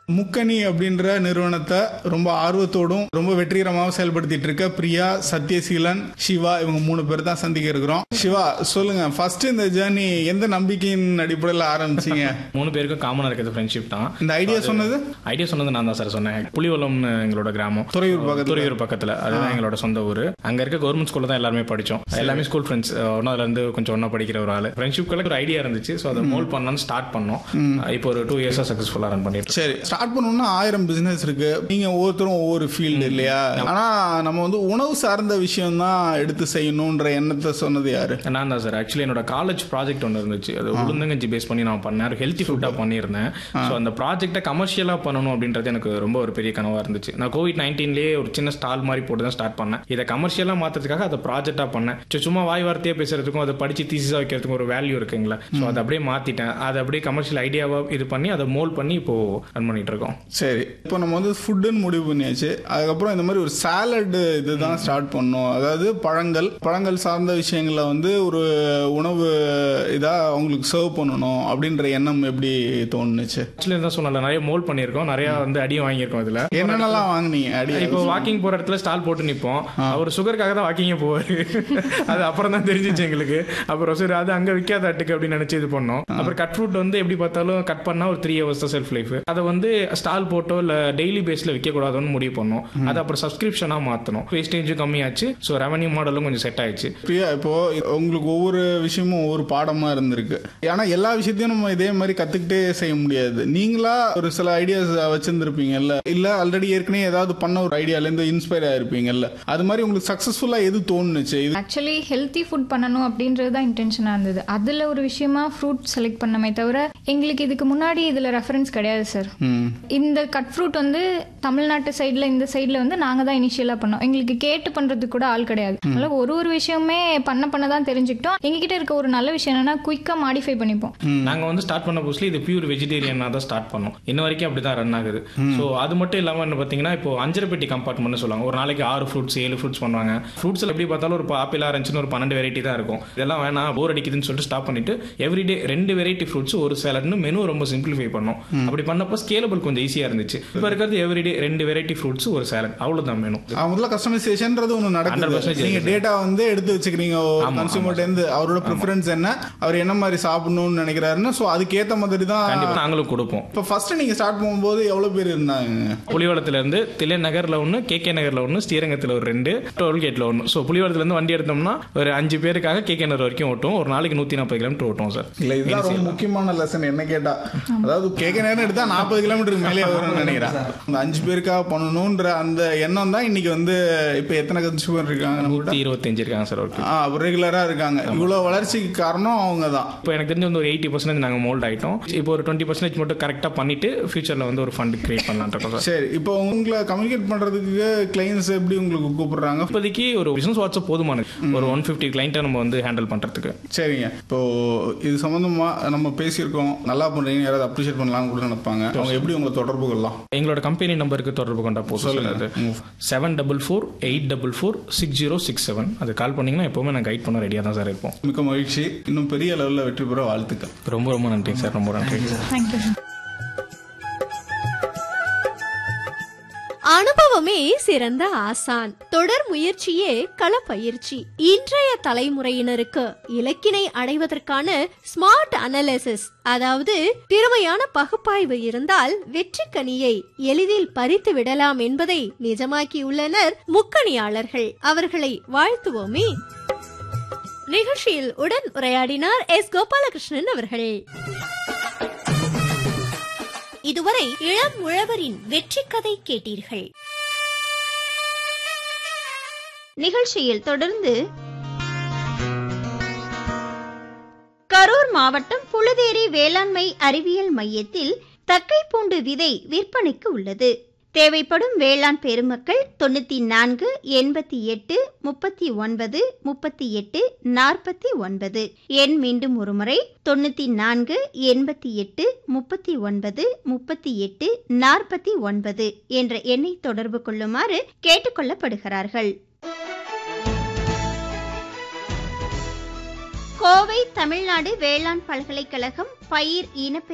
முக்கணி அப்படின்ற நிறுவனத்தை ரொம்ப ஆர்வத்தோடும் ரொம்ப வெற்றிகரமாக செயல்படுத்திட்டு இருக்க பிரியா சத்யசீலன் சிவா இவங்க மூணு பேர் தான் சந்திக்க இருக்கிறோம் சிவா சொல்லுங்க ஃபர்ஸ்ட் இந்த ஜேர்னி எந்த நம்பிக்கையின் அடிப்படையில் ஆரம்பிச்சீங்க மூணு பேருக்கும் காமனாக இருக்கிறது ஃப்ரெண்ட்ஷிப் தான் இந்த ஐடியா சொன்னது ஐடியா சொன்னது நான் தான் சார் சொன்னேன் புலிவலம்னு எங்களோட கிராமம் துறையூர் பக்கத்துல துறையூர் பக்கத்துல அதுதான் எங்களோட சொந்த ஊர் அங்க இருக்க கவர்மெண்ட் ஸ்கூல்ல தான் எல்லாருமே படிச்சோம் எல்லாமே ஸ்கூல் ஃப்ரெண்ட்ஸ் ஒன்னாவதுல இருந்து கொஞ்சம் ஒன்னா படிக்கிற ஒரு ஆளு ஃப்ரெண்ட்ஷிப்குள்ள ஒரு ஐடியா இருந்துச்சு ஸோ அதை மோல் பண்ணலாம்னு ஸ்டார்ட் பண்ணோம் இப்போ ஒரு டூ இயர்ஸா சக்ஸஸ்ஃபுல்லா ரன் பண்ணிட்டு இருக்கோம். சரி ஸ்டார்ட் பண்ணணும்னா ஆயிரம் பிசினஸ் இருக்கு நீங்க ஒவ்வொருத்தரும் ஒவ்வொரு ஃபீல்டு இல்லையா ஆனா நம்ம வந்து உணவு சார்ந்த விஷயம் தான் எடுத்து செய்யணும்ன்ற எண்ணத்தை சொன்னது யாரு நான் தான் சார் ஆக்சுவலி என்னோட காலேஜ் ப்ராஜெக்ட் ஒன்று இருந்துச்சு அது உளுந்தங்கஞ்சி பேஸ் பண்ணி நான் பண்ணேன் ஹெல்த்தி ஃபுட்டாக பண்ணியிருந்தேன் ஸோ அந்த ப்ராஜெக்ட்டை கமர்ஷியலாக பண்ணணும் அப்படின்றது எனக்கு ரொம்ப ஒரு பெரிய கனவாக இருந்துச்சு நான் கோவிட் நைன்டீன்லேயே ஒரு சின்ன ஸ்டால் மாதிரி போட்டு தான் ஸ்டார்ட் பண்ணேன் இதை கமர்ஷியலாக மாற்றுறதுக்காக அதை ப்ராஜெக்டாக பண்ணேன் ஸோ சும்மா வாய் வார்த்தையாக பேசுறதுக்கும் அதை படித்து தீசிஸாக வைக்கிறதுக்கும் ஒரு வேல்யூ இருக்குங்களா ஸோ அதை அப்படியே மாற்றிட்டேன் அதை அப்படியே கமர்ஷியல் ஐடியாவாக இது பண்ணி அதை மோல் பண்ணி இப்போ ரன் பண்ணிட்டு இருக்கோம் சரி இப்போ நம்ம வந்து ஃபுட்டுன்னு முடிவு பண்ணியாச்சு அதுக்கப்புறம் இந்த மாதிரி ஒரு சாலட் இதுதான் ஸ்டார்ட் பண்ணோம் அதாவது பழங்கள் பழங்கள் சார்ந்த விஷயங்களை வந்து ஒரு உணவு இதா அவங்களுக்கு சர்வ் பண்ணணும் அப்படின்ற எண்ணம் எப்படி தோணுச்சு ஆக்சுவலி தான் சொன்னல நிறைய மோல் பண்ணியிருக்கோம் நிறைய வந்து அடியும் வாங்கியிருக்கோம் இதில் என்னென்னலாம் வாங்குனீங்க அடி இப்போ வாக்கிங் போற இடத்துல ஸ்டால் போட்டு நிப்போம் அவர் சுகருக்காக தான் வாக்கிங்கே போவாரு அது அப்புறம் தான் தெரிஞ்சிச்சு எங்களுக்கு அப்புறம் சரி அது அங்க விற்காத அட்டுக்கு அப்படின்னு நினைச்சு இது பண்ணோம் அப்புறம் கட் ஃப்ரூட் வந்து எப்படி பார்த்தாலும் கட் பண்ணா ஒரு த்ரீ ஹவர்ஸ் தான் செல்ஃப் லைஃப் அதை வந்து ஸ்டால் போட்டோ இல்ல டெய்லி பேஸ்ல விற்க கூடாதுன்னு முடிவு பண்ணோம் அதை அப்புறம் சப்ஸ்கிரிப்ஷனா மாத்தணும் வேஸ்டேஜும் கம்மியாச்சு ஸோ ரெவன்யூ மாடலும் கொஞ்சம் செட் ஆயிடுச்சு பிரியா இப்போ உங்களுக்கு ஒவ்வொரு விஷயமும் ஒவ்வொரு பாடமா இருந்திருக்கு ஆனா எல்லா விஷயத்தையும் நம்ம இதே மாதிரி கத்துக்கிட்டே செய்ய முடியாது நீங்களா ஒரு சில ஐடியாஸ் வச்சிருந்திருப்பீங்கல்ல இல்ல ஆல்ரெடி ஏற்கனவே ஏதாவது பண்ண ஒரு ஐடியால இருந்து இன்ஸ்பயர் ஆயிருப்பீங்கல்ல அது மாதிரி உங்களுக்கு சக்சஸ்ஃபுல்லா எது தோணுச்சு இது ஆக்சுவலி ஹெல்த்தி ஃபுட் பண்ணணும் அப்படின்றது தான் இன்டென்ஷனாக இருந்தது அதில் ஒரு விஷயமா ஃப்ரூட் செலக்ட் பண்ணமே தவிர எங்களுக்கு இதுக்கு முன்னாடி இதில் ரெஃபரன்ஸ் கிடையாது சார் ம் இந்த கட் ஃப்ரூட் வந்து தமிழ்நாட்டு சைடில் இந்த சைடில் வந்து நாங்கள் தான் இனிஷியலாக பண்ணோம் எங்களுக்கு கேட்டு பண்ணுறதுக்கு கூட ஆள் கிடையாது அதனால ஒரு ஒரு விஷயமே பண்ண பண்ண தான் தெரிஞ்சுக்கிட்டோம் எங்ககிட்ட இருக்க ஒரு நல்ல விஷயம் என்னன்னா குயிக்காக மாடிஃபை பண்ணிப்போம் நாங்க வந்து ஸ்டார்ட் பண்ண புதுசுல இது பியூர் வெஜிடேரியனா தான் ஸ்டார்ட் பண்ணோம் இன்ன வரைக்கும் அப்படிதான் ரன் ஆகுது ஸோ அது மட்டும் இல்லாம என்ன பாத்தீங்கன்னா இப்போ அஞ்சரைப்பெட்டி கம்பார்ட்மெண்ட் சொல்லுவாங்க ஒரு நாளைக்கு ஆறு ஃப்ரூட்ஸ் ஏழு ஃப்ரூட்ஸ் பண்ணுவாங்க ஃப்ரூட்ஸ்ல எப்படி பார்த்தாலும் ஒரு ஆப்பிள் ஆரஞ்சுன்னு ஒரு பன்னெண்டு வெரைட்டி தான் இருக்கும் இதெல்லாம் வேணாம் போர் அடிக்குதுன்னு சொல்லிட்டு ஸ்டாப் பண்ணிட்டு எவ்ரிடே ரெண்டு வெரைட்டி ஃப்ரூட்ஸ் ஒரு சேலட்னு மெனு ரொம்ப சிம்பிளிஃபை பண்ணோம் அப்படி பண்ணப்போ ஸ்கேலபிள் கொஞ்சம் ஈஸியா இருந்துச்சு இப்போ இருக்கிறது எவ்ரிடே ரெண்டு வெரைட்டி ஃப்ரூட்ஸ் ஒரு சேலட் அவ்வளவுதான் மெனு ஆ, முதல்ல கஸ்டமைசேஷன்ன்றது ஒன்று நடக்குது 100% நீங்க டேட்டா வந்து எடுத்து வச்சுக்கிறீங்க கன்சியூமர்ட்ட இருந்து அவரோட ப்ரிஃபரன்ஸ் என்ன அவர் என்ன மாதிரி சாப்பிடணும்னு நினைக்கிறாருன்னு ஸோ அதுக்கேத்த மாதிரி தான் கண்டிப்பா நாங்களும் கொடுப்போம் இப்போ ஃபர்ஸ்ட் நீங்க ஸ்டார்ட் பண்ணும்போது எவ்வளவு பேர் இருந்தாங்க புலிவளத்துல இருந்து தில்லை நகர்ல ஒன்று கேகே நகர்ல ஒன்று ஸ்ரீரங்கத்தில் ஒரு ரெண்டு டோல்கேட்ல ஒன்று ஸோ புலிவளத்துல இருந்து வண்டி எடுத்தோம்னா ஒரு அஞ்சு பேருக்காக கேகே நகர் வரைக்கும் ஓட்டும் ஒரு நாளைக்கு நூற்றி நாற்பது கிலோமீட்டர் ஓட்டும் சார் இல்ல இதுதான் ரொம்ப முக்கியமான லெசன் என்ன கேட்டா அதாவது கேட்க நேரம் எடுத்தா நாற்பது கிலோமீட்டருக்கு மேலே வரும்னு நினைக்கிறேன் அந்த அஞ்சு பேருக்காக பண்ணணும்ன்ற அந்த எண்ணம் தான் இன்னைக்கு வந்து இப்போ எத்தனை கன்சியூமர் இருக்காங்க நம்ம நூற்றி இருபத்தஞ்சு இருக்காங்க சார் ஒர்க்கு ஆ ரெகுலரா இருக்காங்க இவ்வளவு வளர்ச்சிக்கு காரணம் அவங்க தான் இப்போ எனக்கு தெரிஞ்சு வந்து ஒரு எயிட்டி பர்சன்டேஜ் நாங்கள் மோல்ட் ஆயிட்டோம் இப்போ ஒரு டுவெண்ட்டி பர்சன்டேஜ் மட்டும் கரெக்டாக பண்ணிட்டு ஃபியூச்சரில் வந்து ஒரு ஃபண்ட் கிரியேட் பண்ணலாம்னு இருக்கோம் சார் சரி இப்போ உங்களை கம்யூனிகேட் பண்றதுக்கு கிளைண்ட்ஸ் எப்படி உங்களுக்கு கூப்பிடுறாங்க இப்போதைக்கு ஒரு பிசினஸ் வாட்ஸ்அப் போதுமானது ஒரு ஒன் ஃபிஃப்டி கிளைண்ட்டை நம்ம வந்து ஹேண்டில் பண்ணுறதுக்கு சரிங்க இப்போ இது சம்பந்தமா நம்ம பேசியிருக்கோம் நல்லா பண்றீங்க யாராவது அப்ரிஷியேட் பண்ணலாம்னு கூட நினைப்பாங்க அவங்க எப்படி உங்களை தொடர்பு கொள்ளலாம் எங்களோட கம்பெனி நம்பருக்கு தொடர்பு கொண்டா போதும் அது seven double four eight double four six zero six seven அது கால் பண்ணீங்கன்னா எப்போவுமே நான் கைட் பண்ண ரெடியாக தான் சார் இருப்போம் மிக்க மகிழ்ச்சி இன்னும் பெரிய லெவலில் வெற்றி பெற வாழ்த்துக்கள் ரொம்ப ரொம்ப நன்றிங்க சார் ரொம்ப நன்றி தேங்க்யூ அனுபவமே சிறந்த ஆசான் தொடர் முயற்சியே களப்பயிற்சி இன்றைய தலைமுறையினருக்கு இலக்கினை அடைவதற்கான ஸ்மார்ட் அனலிசிஸ் அதாவது திறமையான பகுப்பாய்வு இருந்தால் வெற்றி கனியை எளிதில் பறித்து விடலாம் என்பதை நிஜமாக்கியுள்ளனர் முக்கணியாளர்கள் அவர்களை வாழ்த்துவோமே நிகழ்ச்சியில் உடன் உரையாடினார் எஸ் கோபாலகிருஷ்ணன் அவர்கள் இதுவரை இளம் உழவரின் வெற்றி கதை கேட்டீர்கள் நிகழ்ச்சியில் தொடர்ந்து கரூர் மாவட்டம் புழுதேரி வேளாண்மை அறிவியல் மையத்தில் தக்கைப்பூண்டு விதை விற்பனைக்கு உள்ளது தேவைப்படும் வேளாண் பெருமக்கள் தொண்ணூத்தி நான்கு எண்பத்தி எட்டு முப்பத்தி ஒன்பது முப்பத்தி எட்டு நாற்பத்தி ஒன்பது எண் மீண்டும் ஒருமுறை தொண்ணூத்தி நான்கு எண்பத்தி எட்டு முப்பத்தி ஒன்பது முப்பத்தி எட்டு நாற்பத்தி ஒன்பது என்ற எண்ணை தொடர்பு கொள்ளுமாறு கேட்டுக்கொள்ளப்படுகிறார்கள் கோவை தமிழ்நாடு வேளாண் பல்கலைக்கழகம் பயிர் இனப்பெருக்க